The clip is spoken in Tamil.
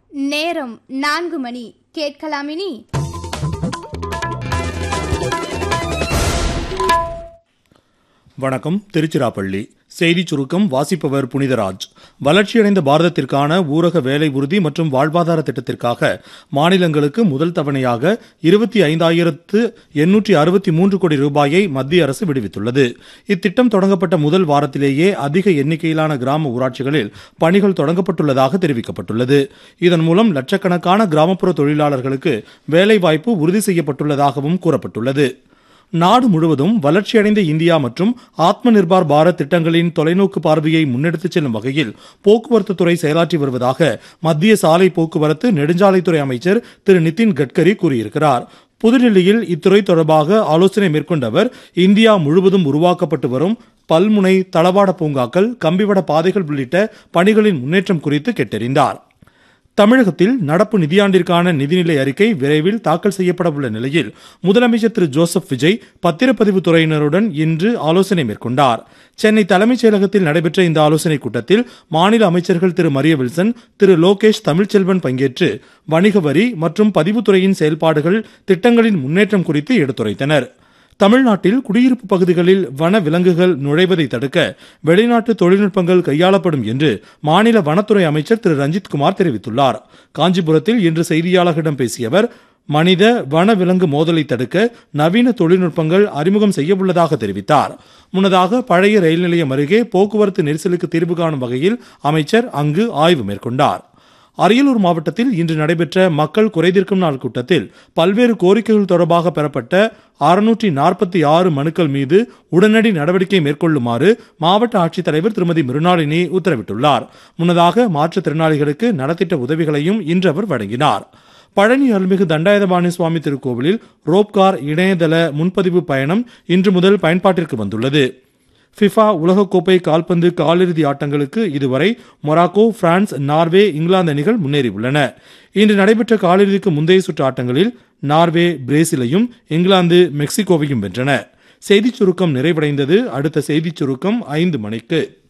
நேரம் நான்கு மணி கேட்கலாமினி வணக்கம் திருச்சிராப்பள்ளி செய்திச் சுருக்கம் வாசிப்பவர் புனிதராஜ் வளர்ச்சியடைந்த பாரதத்திற்கான ஊரக வேலை உறுதி மற்றும் வாழ்வாதார திட்டத்திற்காக மாநிலங்களுக்கு முதல் தவணையாக இருபத்தி ஐந்தாயிரத்து எண்ணூற்றி அறுபத்தி மூன்று கோடி ரூபாயை மத்திய அரசு விடுவித்துள்ளது இத்திட்டம் தொடங்கப்பட்ட முதல் வாரத்திலேயே அதிக எண்ணிக்கையிலான கிராம ஊராட்சிகளில் பணிகள் தொடங்கப்பட்டுள்ளதாக தெரிவிக்கப்பட்டுள்ளது இதன் மூலம் லட்சக்கணக்கான கிராமப்புற தொழிலாளர்களுக்கு வேலைவாய்ப்பு உறுதி செய்யப்பட்டுள்ளதாகவும் கூறப்பட்டுள்ளது நாடு முழுவதும் வளர்ச்சியடைந்த இந்தியா மற்றும் ஆத்ம நிர்பார் பாரத் திட்டங்களின் தொலைநோக்கு பார்வையை முன்னெடுத்துச் செல்லும் வகையில் போக்குவரத்து துறை செயலாற்றி வருவதாக மத்திய சாலை போக்குவரத்து நெடுஞ்சாலைத்துறை அமைச்சர் திரு நிதின் கட்கரி கூறியிருக்கிறார் புதுடில்லியில் இத்துறை தொடர்பாக ஆலோசனை மேற்கொண்ட அவர் இந்தியா முழுவதும் உருவாக்கப்பட்டு வரும் பல்முனை தளவாட பூங்காக்கள் கம்பிவட பாதைகள் உள்ளிட்ட பணிகளின் முன்னேற்றம் குறித்து கேட்டறிந்தார் தமிழகத்தில் நடப்பு நிதியாண்டிற்கான நிதிநிலை அறிக்கை விரைவில் தாக்கல் செய்யப்பட உள்ள நிலையில் முதலமைச்சர் திரு ஜோசப் விஜய் பத்திரப்பதிவு துறையினருடன் இன்று ஆலோசனை மேற்கொண்டார் சென்னை தலைமைச் செயலகத்தில் நடைபெற்ற இந்த ஆலோசனைக் கூட்டத்தில் மாநில அமைச்சர்கள் திரு மரிய வில்சன் திரு லோகேஷ் தமிழ்ச்செல்வன் பங்கேற்று வணிக வரி மற்றும் பதிவுத்துறையின் செயல்பாடுகள் திட்டங்களின் முன்னேற்றம் குறித்து எடுத்துரைத்தனர் தமிழ்நாட்டில் குடியிருப்பு பகுதிகளில் வன விலங்குகள் நுழைவதை தடுக்க வெளிநாட்டு தொழில்நுட்பங்கள் கையாளப்படும் என்று மாநில வனத்துறை அமைச்சர் திரு ரஞ்சித் குமார் தெரிவித்துள்ளார் காஞ்சிபுரத்தில் இன்று செய்தியாளர்களிடம் பேசிய அவர் மனித வன விலங்கு மோதலை தடுக்க நவீன தொழில்நுட்பங்கள் அறிமுகம் செய்ய உள்ளதாக தெரிவித்தார் முன்னதாக பழைய ரயில் நிலையம் அருகே போக்குவரத்து நெரிசலுக்கு தீர்வு காணும் வகையில் அமைச்சர் அங்கு ஆய்வு மேற்கொண்டார் அரியலூர் மாவட்டத்தில் இன்று நடைபெற்ற மக்கள் குறைதீர்க்கும் நாள் கூட்டத்தில் பல்வேறு கோரிக்கைகள் தொடர்பாக பெறப்பட்ட அறுநூற்றி நாற்பத்தி ஆறு மனுக்கள் மீது உடனடி நடவடிக்கை மேற்கொள்ளுமாறு மாவட்ட ஆட்சித்தலைவர் திருமதி மிருணாளினி உத்தரவிட்டுள்ளார் முன்னதாக மாற்றுத்திறனாளிகளுக்கு நலத்திட்ட உதவிகளையும் இன்று அவர் வழங்கினார் பழனி அருள்மிகு தண்டாயுதபாணி சுவாமி திருக்கோவிலில் ரோப்கார் இணையதள முன்பதிவு பயணம் இன்று முதல் பயன்பாட்டிற்கு வந்துள்ளது ஃபிஃபா உலகக்கோப்பை கால்பந்து காலிறுதி ஆட்டங்களுக்கு இதுவரை மொராக்கோ பிரான்ஸ் நார்வே இங்கிலாந்து அணிகள் முன்னேறியுள்ளன இன்று நடைபெற்ற காலிறுதிக்கு முந்தைய சுற்று ஆட்டங்களில் நார்வே பிரேசிலையும் இங்கிலாந்து மெக்சிகோவையும் வென்றன செய்திச் சுருக்கம் நிறைவடைந்தது அடுத்த செய்திச் சுருக்கம் ஐந்து மணிக்கு